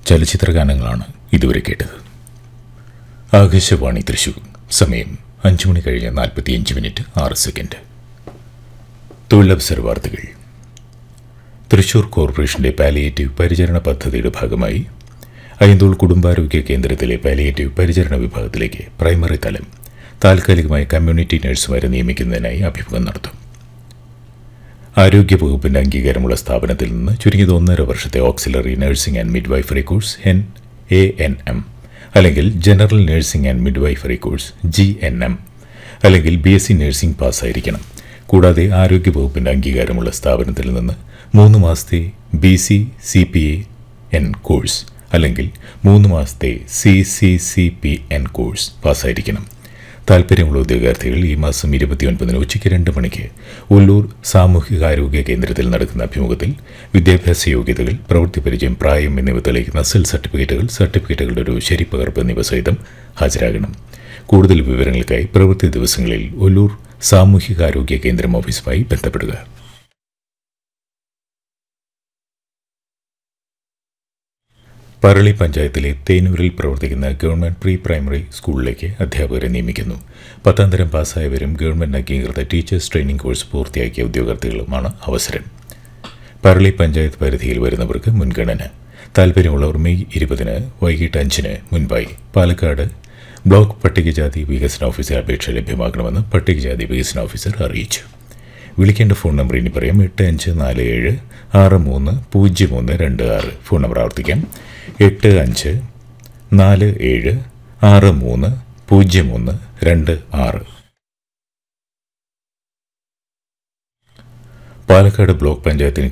ചലച്ചിത്ര ഗാനങ്ങളാണ് ഇതുവരെ കേട്ടത് ആകാശവാണി തൃശൂർ സമയം അഞ്ചു മണി കഴിഞ്ഞ് നാൽപ്പത്തിയഞ്ച് മിനിറ്റ് ആറ് സെക്കൻഡ് തൊഴിലവസര വാർത്തകൾ തൃശൂർ കോർപ്പറേഷന്റെ പാലിയേറ്റീവ് പരിചരണ പദ്ധതിയുടെ ഭാഗമായി അയന്തോൾ കുടുംബാരോഗ്യ കേന്ദ്രത്തിലെ പാലിയേറ്റീവ് പരിചരണ വിഭാഗത്തിലേക്ക് പ്രൈമറി തലം താൽക്കാലികമായി കമ്മ്യൂണിറ്റി നഴ്സുമാരെ നിയമിക്കുന്നതിനായി അഭിമുഖം നടത്തും ആരോഗ്യവകുപ്പിന്റെ അംഗീകാരമുള്ള സ്ഥാപനത്തിൽ നിന്ന് ചുരുങ്ങിയത് ഒന്നര വർഷത്തെ auxiliary nursing and midwifery course N A N M അല്ലെങ്കിൽ general nursing and midwifery course G N M അല്ലെങ്കിൽ ബി എസ് സി നഴ്സിംഗ് പാസ്സായിരിക്കണം കൂടാതെ ആരോഗ്യവകുപ്പിന്റെ അംഗീകാരമുള്ള സ്ഥാപനത്തിൽ നിന്ന് മൂന്ന് മാസത്തെ B C C P A N course അല്ലെങ്കിൽ മൂന്ന് മാസത്തെ C C C P N course പാസ്സായിരിക്കണം താൽപ്പര്യമുള്ള ഉദ്യോഗാർത്ഥികൾ ഈ മാസം ഇരുപത്തിയൊൻപതിന് ഉച്ചയ്ക്ക് രണ്ട് മണിക്ക് ഉള്ളൂർ സാമൂഹികാരോഗ്യ കേന്ദ്രത്തിൽ നടക്കുന്ന അഭിമുഖത്തിൽ വിദ്യാഭ്യാസ യോഗ്യതകൾ പ്രവൃത്തി പരിചയം പ്രായം എന്നിവ തെളിയിക്കുന്ന സെൽ സർട്ടിഫിക്കറ്റുകൾ സർട്ടിഫിക്കറ്റുകളുടെ ഒരു ശരിപ്പകർപ്പ് എന്നിവ സഹിതം ഹാജരാകണം കൂടുതൽ വിവരങ്ങൾക്കായി പ്രവൃത്തി ദിവസങ്ങളിൽ ഒല്ലൂർ സാമൂഹികാരോഗ്യ കേന്ദ്രം ഓഫീസുമായി ബന്ധപ്പെടുക പറളി പഞ്ചായത്തിലെ തേനൂരിൽ പ്രവർത്തിക്കുന്ന ഗവൺമെന്റ് പ്രീ പ്രൈമറി സ്കൂളിലേക്ക് അധ്യാപകരെ നിയമിക്കുന്നു പത്താം തരം പാസ്സായവരും ഗവൺമെന്റ് അംഗീകൃത ടീച്ചേഴ്സ് ട്രെയിനിംഗ് കോഴ്സ് പൂർത്തിയാക്കിയ ഉദ്യോഗാർത്ഥികളുമാണ് അവസരം പറളി പഞ്ചായത്ത് പരിധിയിൽ വരുന്നവർക്ക് മുൻഗണന താൽപ്പര്യമുള്ളവർ മെയ് ഇരുപതിന് വൈകിട്ട് അഞ്ചിന് മുൻപായി പാലക്കാട് ബ്ലോക്ക് പട്ടികജാതി വികസന ഓഫീസിൽ അപേക്ഷ ലഭ്യമാക്കണമെന്ന് പട്ടികജാതി വികസന ഓഫീസർ അറിയിച്ചു വിളിക്കേണ്ട ഫോൺ നമ്പർ ഇനി പറയാം എട്ട് അഞ്ച് നാല് ഏഴ് ആറ് മൂന്ന് പൂജ്യം ഒന്ന് രണ്ട് ആറ് ഫോൺ നമ്പർ ആവർത്തിക്കാം എട്ട് അഞ്ച് നാല് ഏഴ് ആറ് മൂന്ന് പൂജ്യം ഒന്ന് രണ്ട് ആറ് പാലക്കാട് ബ്ലോക്ക് പഞ്ചായത്തിന്